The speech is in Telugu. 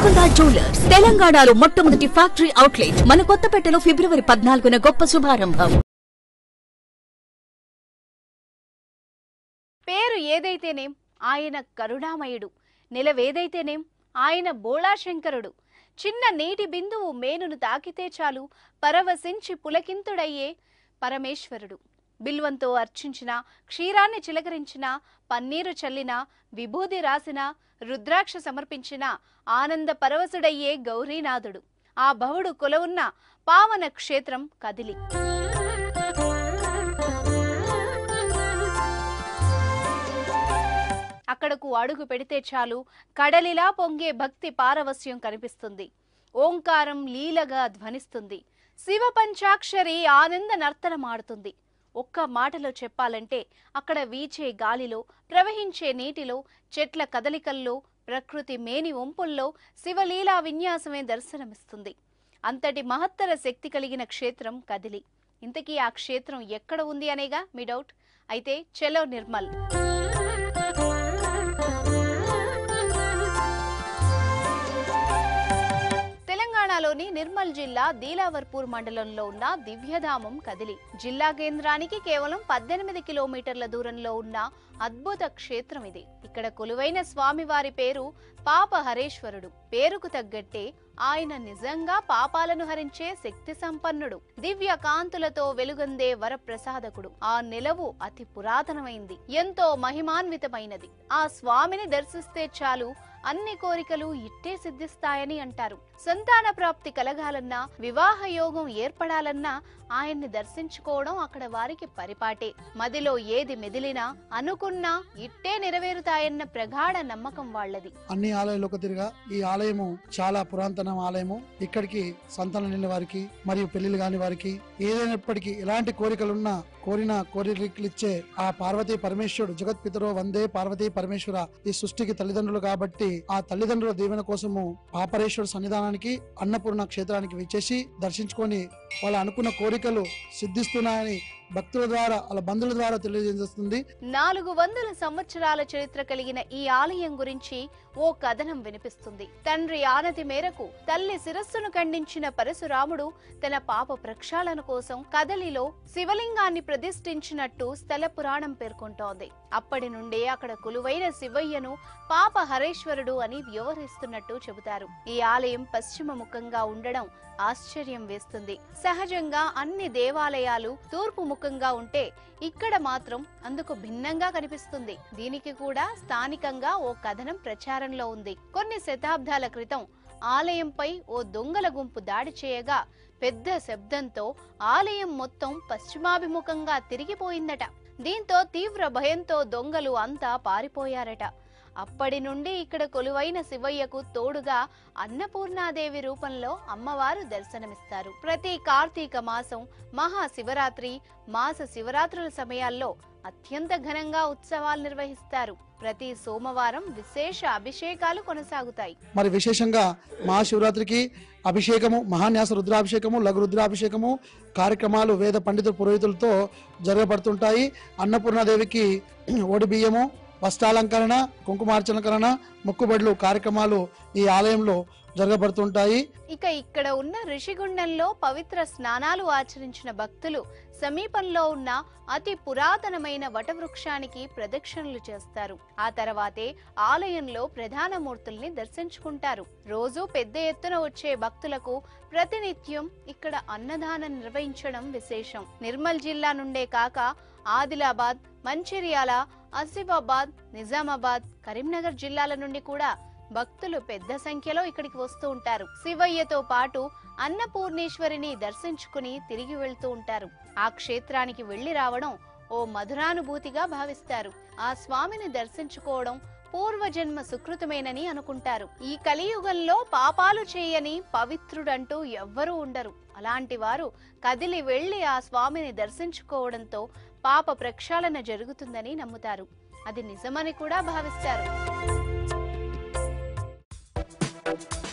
గోల్కొండ జ్యువెలర్స్ తెలంగాణలో మొట్టమొదటి ఫ్యాక్టరీ అవుట్లెట్ మన కొత్తపేటలో ఫిబ్రవరి పద్నాలుగున గొప్ప శుభారంభం పేరు ఏదైతేనేం ఆయన కరుణామయుడు నిలవేదైతేనేం ఆయన బోళాశంకరుడు చిన్న నీటి బిందువు మేనును తాకితే చాలు పరవశించి పులకింతుడయ్యే పరమేశ్వరుడు బిల్వంతో అర్చించిన క్షీరాన్ని చిలకరించిన పన్నీరు చల్లిన విభూది రాసిన రుద్రాక్ష సమర్పించిన ఆనంద పరవశుడయ్యే గౌరీనాథుడు ఆ భవుడు కొలవున్న పావన క్షేత్రం కదిలి అక్కడకు అడుగు పెడితే చాలు కడలిలా పొంగే భక్తి పారవస్యం కనిపిస్తుంది ఓంకారం లీలగా ధ్వనిస్తుంది శివ పంచాక్షరి ఆనంద నర్తనమాడుతుంది ఒక్క మాటలో చెప్పాలంటే అక్కడ వీచే గాలిలో ప్రవహించే నీటిలో చెట్ల కదలికల్లో ప్రకృతి మేని వంపుల్లో శివలీలా విన్యాసమే దర్శనమిస్తుంది అంతటి మహత్తర శక్తి కలిగిన క్షేత్రం కదిలి ఇంతకీ ఆ క్షేత్రం ఎక్కడ ఉంది అనేగా మీ డౌట్ అయితే చెలో నిర్మల్ తెలంగాణలోని నిర్మల్ జిల్లా దీలావర్పూర్ మండలంలో ఉన్న దివ్యధామం కదిలి జిల్లా కేంద్రానికి కేవలం పద్దెనిమిది కిలోమీటర్ల దూరంలో ఉన్న అద్భుత క్షేత్రం ఇది ఇక్కడ కొలువైన స్వామివారి పేరు పాప హరేశ్వరుడు పేరుకు తగ్గట్టే ఆయన నిజంగా పాపాలను హరించే శక్తి సంపన్నుడు దివ్య కాంతులతో వెలుగొందే వరప్రసాదకుడు ఆ నిలవు అతి పురాతనమైంది ఎంతో మహిమాన్వితమైనది ఆ స్వామిని దర్శిస్తే చాలు అన్ని కోరికలు ఇట్టే సిద్ధిస్తాయని అంటారు సంతాన ప్రాప్తి కలగాలన్నా వివాహ యోగం ఏర్పడాలన్నా ఆయన్ని దర్శించుకోవడం అక్కడ వారికి పరిపాటే మదిలో ఏది మెదిలినా అనుకున్నా ఇట్టే నెరవేరుతాయన్న ప్రగాఢ నమ్మకం వాళ్ళది అన్ని ఆలయాలకు తిరిగా ఈ ఆలయము చాలా పురాతన ఆలయము ఇక్కడికి సంతానం లేని వారికి మరియు పెళ్లిళ్ళు కాని వారికి ఏదైనప్పటికీ ఎలాంటి కోరికలున్నా కోరిన కోరికలు ఇచ్చే ఆ పార్వతీ పరమేశ్వరుడు జగత్ పితరో వందే పార్వతీ పరమేశ్వర ఈ సృష్టికి తల్లిదండ్రులు కాబట్టి ఆ తల్లిదండ్రుల దీవెన కోసము పాపరేశ్వర సన్నిధానానికి అన్నపూర్ణ క్షేత్రానికి విచ్చేసి దర్శించుకొని వాళ్ళు అనుకున్న కోరికలు సిద్ధిస్తున్నాయని భక్తుల ద్వారా వాళ్ళ బంధువుల ద్వారా తెలియజేస్తుంది నాలుగు వందల సంవత్సరాల చరిత్ర కలిగిన ఈ ఆలయం గురించి ఓ కథనం వినిపిస్తుంది తండ్రి ఆనతి మేరకు తల్లి శిరస్సును ఖండించిన పరశురాముడు తన పాప ప్రక్షాళన కోసం కదలిలో శివలింగాన్ని ప్రతిష్ఠించినట్టు స్థల పురాణం పేర్కొంటోంది అప్పటి నుండే అక్కడ కొలువైన శివయ్యను పాప హరేశ్వరుడు అని వ్యవహరిస్తున్నట్టు చెబుతారు ఈ ఆలయం పశ్చిమ ముఖంగా ఉండడం ఆశ్చర్యం వేస్తుంది సహజంగా అన్ని దేవాలయాలు తూర్పు ముఖంగా ఉంటే ఇక్కడ మాత్రం అందుకు భిన్నంగా కనిపిస్తుంది దీనికి కూడా స్థానికంగా ఓ కథనం ప్రచారంలో ఉంది కొన్ని శతాబ్దాల క్రితం ఆలయంపై ఓ దొంగల గుంపు దాడి చేయగా పెద్ద శబ్దంతో ఆలయం మొత్తం పశ్చిమాభిముఖంగా తిరిగిపోయిందట దీంతో తీవ్ర భయంతో దొంగలు అంతా పారిపోయారట అప్పటి నుండి ఇక్కడ కొలువైన శివయ్యకు తోడుగా అన్నపూర్ణాదేవి రూపంలో అమ్మవారు దర్శనమిస్తారు ప్రతి కార్తీక మాసం మహాశివరాత్రి మాస శివరాత్రుల సమయాల్లో అత్యంత ఘనంగా ఉత్సవాలు నిర్వహిస్తారు ప్రతి సోమవారం విశేష అభిషేకాలు కొనసాగుతాయి మరి విశేషంగా మహాశివరాత్రికి అభిషేకము మహాన్యాస రుద్రాభిషేకము లఘు రుద్రాభిషేకము కార్యక్రమాలు వేద పండితుల పురోహితులతో జరగబడుతుంటాయి అన్నపూర్ణాదేవికి ఓడి బియ్యము వస్త్రాలంకరణ కుంకుమార్చనకరణ మొక్కుబడులు కార్యక్రమాలు ఈ ఆలయంలో జరగబడుతుంటాయి ఇక ఇక్కడ ఉన్న ఋషిగుండంలో పవిత్ర స్నానాలు ఆచరించిన భక్తులు సమీపంలో ఉన్న అతి పురాతనమైన వటవృక్షానికి ప్రదక్షిణలు చేస్తారు ఆ తర్వాతే ఆలయంలో ప్రధాన మూర్తుల్ని దర్శించుకుంటారు రోజు పెద్ద ఎత్తున వచ్చే భక్తులకు ప్రతినిత్యం ఇక్కడ అన్నదానం నిర్వహించడం విశేషం నిర్మల్ జిల్లా నుండే కాక ఆదిలాబాద్ మంచిర్యాల ఆసిఫాబాద్ నిజామాబాద్ కరీంనగర్ జిల్లాల నుండి కూడా భక్తులు పెద్ద సంఖ్యలో ఇక్కడికి వస్తూ ఉంటారు శివయ్యతో పాటు అన్నపూర్ణేశ్వరిని దర్శించుకుని తిరిగి వెళ్తూ ఉంటారు ఆ క్షేత్రానికి వెళ్లి రావడం ఓ మధురానుభూతిగా భావిస్తారు ఆ స్వామిని దర్శించుకోవడం పూర్వజన్మ సుకృతమేనని అనుకుంటారు ఈ కలియుగంలో పాపాలు చేయని పవిత్రుడంటూ ఎవ్వరూ ఉండరు అలాంటి వారు కదిలి వెళ్లి ఆ స్వామిని దర్శించుకోవడంతో పాప ప్రక్షాళన జరుగుతుందని నమ్ముతారు అది నిజమని కూడా భావిస్తారు